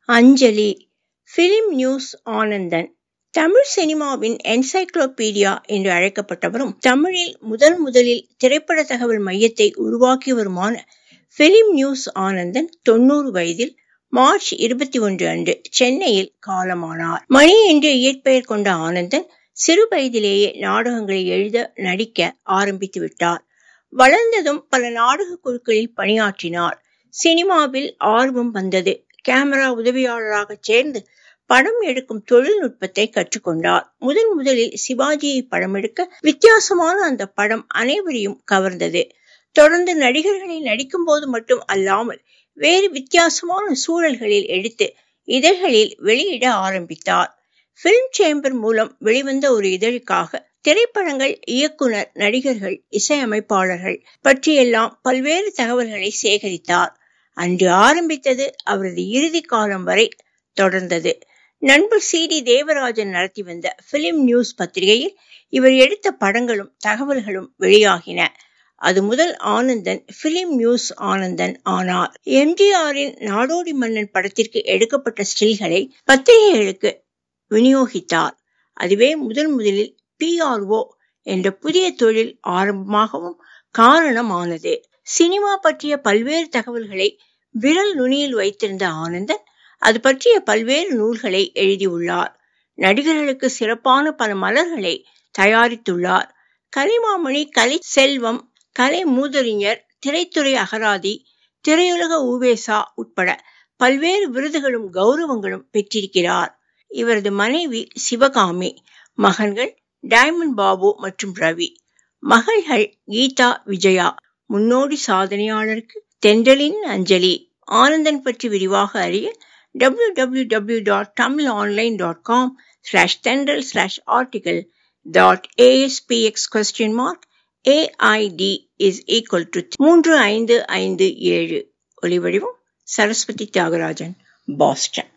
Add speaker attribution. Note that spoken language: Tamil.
Speaker 1: அஞ்சலி பிலிம் நியூஸ் ஆனந்தன் தமிழ் சினிமாவின் என்சைக்ளோபீடியா என்று அழைக்கப்பட்டவரும் தமிழில் முதல் முதலில் திரைப்பட தகவல் மையத்தை உருவாக்கியவருமான பிலிம் நியூஸ் ஆனந்தன் தொண்ணூறு வயதில் மார்ச் இருபத்தி ஒன்று அன்று சென்னையில் காலமானார் மணி என்று இயற்பெயர் கொண்ட ஆனந்தன் சிறு வயதிலேயே நாடகங்களை எழுத நடிக்க ஆரம்பித்து விட்டார் வளர்ந்ததும் பல நாடக குழுக்களில் பணியாற்றினார் சினிமாவில் ஆர்வம் வந்தது கேமரா உதவியாளராக சேர்ந்து படம் எடுக்கும் தொழில்நுட்பத்தை கற்றுக்கொண்டார் முதன் முதலில் சிவாஜியை படம் எடுக்க வித்தியாசமான அந்த படம் அனைவரையும் கவர்ந்தது தொடர்ந்து நடிகர்களை நடிக்கும் போது மட்டும் அல்லாமல் வேறு வித்தியாசமான சூழல்களில் எடுத்து இதழ்களில் வெளியிட ஆரம்பித்தார் பிலிம் சேம்பர் மூலம் வெளிவந்த ஒரு இதழுக்காக திரைப்படங்கள் இயக்குனர் நடிகர்கள் இசையமைப்பாளர்கள் பற்றியெல்லாம் பல்வேறு தகவல்களை சேகரித்தார் அன்று ஆரம்பித்தது அவரது இறுதி காலம் வரை தொடர்ந்தது நண்பர் சி டி தேவராஜன் நடத்தி வந்த பிலிம் நியூஸ் பத்திரிகையில் இவர் எடுத்த படங்களும் தகவல்களும் வெளியாகின அது முதல் ஆனந்தன் பிலிம் நியூஸ் ஆனந்தன் ஆனார் எம்ஜிஆரின் நாடோடி மன்னன் படத்திற்கு எடுக்கப்பட்ட ஸ்டில்களை பத்திரிகைகளுக்கு விநியோகித்தார் அதுவே முதன் முதலில் பிஆர்ஓ என்ற புதிய தொழில் ஆரம்பமாகவும் காரணமானது சினிமா பற்றிய பல்வேறு தகவல்களை விரல் நுனியில் வைத்திருந்த ஆனந்தன் அது பற்றிய பல்வேறு நூல்களை எழுதியுள்ளார் நடிகர்களுக்கு சிறப்பான பல மலர்களை தயாரித்துள்ளார் கலைமாமணி கலை செல்வம் கலை மூதறிஞர் திரைத்துறை அகராதி திரையுலக ஊவேசா உட்பட பல்வேறு விருதுகளும் கௌரவங்களும் பெற்றிருக்கிறார் இவரது மனைவி சிவகாமி மகன்கள் டைமண்ட் பாபு மற்றும் ரவி மகள்கள் கீதா விஜயா முன்னோடி சாதனையாளருக்கு தென்றலின் அஞ்சலி ஆனந்தன் பற்றி விரிவாக அறிய W W W dot Tamil online dot com slash Thendral slash article dot ASPX question mark AID is equal to மூன்று ஐந்து ஐந்து ஏழு ஒலிவடிவம் சரஸ்வதி தியாகராஜன் பாஸ்டன்